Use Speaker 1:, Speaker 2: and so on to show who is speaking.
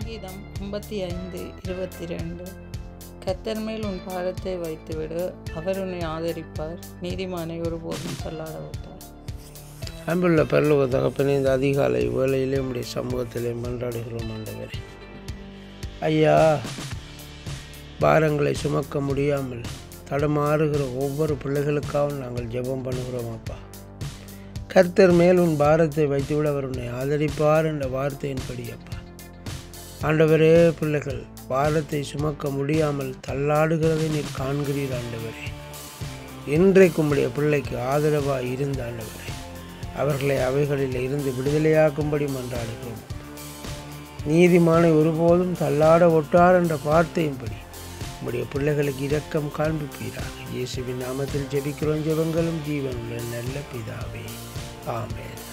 Speaker 1: சங்கீதம் ஐம்பத்தி ஐந்து இருபத்தி ரெண்டு கத்தர் மேல் உன் பாரத்தை வைத்துவிடு அவர் உன்னை ஆதரிப்பார் நீதிமானை ஒருபோதும் சொல்லாட விட்டார்
Speaker 2: அன்புள்ள பரலோக தகப்பனே இந்த அதிகாலை வேளையிலே உடைய சமூகத்திலே மன்றாடுகிறோம் ஆண்டவரே ஐயா பாரங்களை சுமக்க முடியாமல் தடமாறுகிற ஒவ்வொரு பிள்ளைகளுக்காகவும் நாங்கள் ஜெபம் பண்ணுகிறோம் அப்பா கர்த்தர் மேல் உன் பாரத்தை வைத்துவிட அவர் உன்னை ஆதரிப்பார் என்ற வார்த்தையின்படி அப்பா ஆண்டவரே பிள்ளைகள் பாரத்தை சுமக்க முடியாமல் தள்ளாடுகிறதை நீர் காண்கிறீர் ஆண்டவரே இன்றைக்கு உம்முடைய பிள்ளைக்கு ஆதரவாக இருந்த ஆண்டவரே அவர்களை அவைகளில் இருந்து விடுதலையாக்கும்படி மன்றாடுகிறோம் நீதிமானை ஒருபோதும் தள்ளாட ஒட்டார் என்ற வார்த்தையின்படி உம்முடைய பிள்ளைகளுக்கு இரக்கம் காண்பிப்பீராக இயேசுவின் நாமத்தில் ஜெபிக்கிறோம் ஜெபங்களும் ஜீவனுள்ள நல்ல பிதாவே ஆமென்